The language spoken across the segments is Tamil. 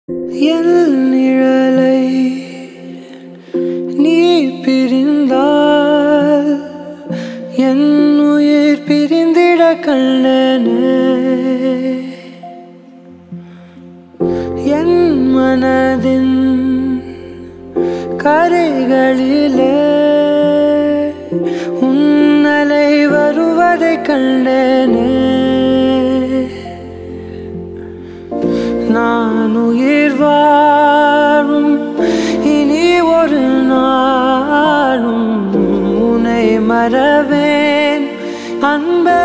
என் நிழலை நீ பிரிந்தால் என் உயிர் பிரிந்திட கண்ணனே என் மனதின் கரைகளிலே உன்னலை வருவதை கண்டேனே நான் உயிர் வாழும் இனி ஒரு நாளும் உனை மறவேன் அன்பே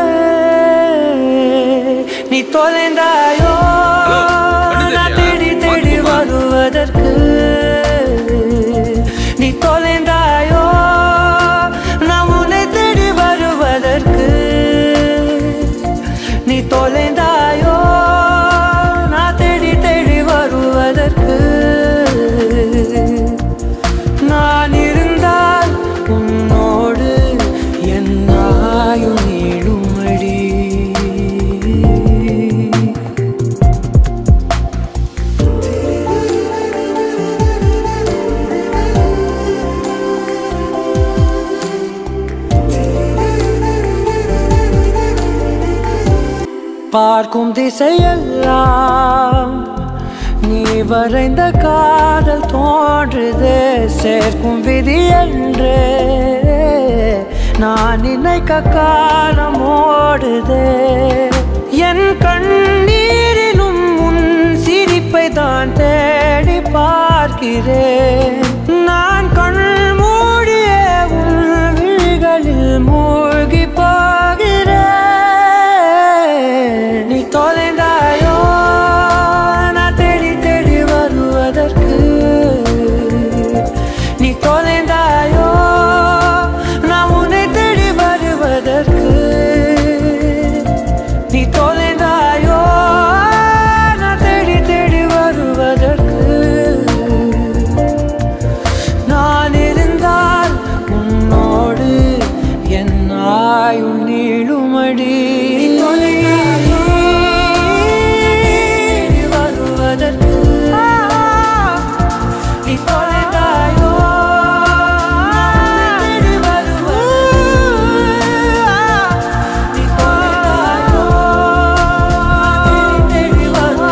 நீ தொலைந்தாயோ ஹலோ, கண்ணு நான் தெரியலையா? தேடி தேடி பாத்துக்கோமா. வருவதற்கு நீ தொலைந்தாயோ நான் உன்னை தேடி வருவதற்கு நீ தொலைந்தாயோ நான் தேடி தேடி வருவதற்கு நான் இருந்தால் உன்னோடு என் ஆயுள் நீளுமடி பார்க்கும் திசையெல்லாம் நீ வரைந்த காதல் தோன்றுதே சேர்க்கும் விதி என்றே நான் நினைக்க காலம் ஓடுதே என் கண்ணீரிலும் உன் சிரிப்பை தான் தேடி பார்க்கிறேன் நான் கண் மூடிய உன் விழிகளில் மூழ்கி போகிறேன் நீ தொலைந்தாயோ நான் தேடி தேடி வருவதற்கு நீ தொலைந்தாயோ நான் உன்னை தேடி வருவதற்கு நீ தொலைந்தாயோ நான் தேடி தேடி வருவதற்கு நான் இருந்தால் உன்னோடு என் ஆயுள் நீளுமடி வருவதற்கு நீ தொலைந்தாயோ நான் தேடி வருவதற்கு. நீ தொலைந்தாயோ நான் தேடி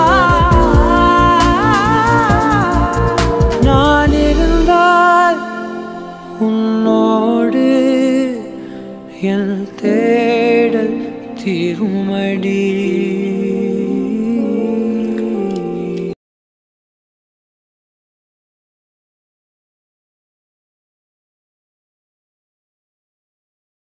வருவதற்கு. நான் இருந்தால் உன்னோடு என் தேடல் திருமடி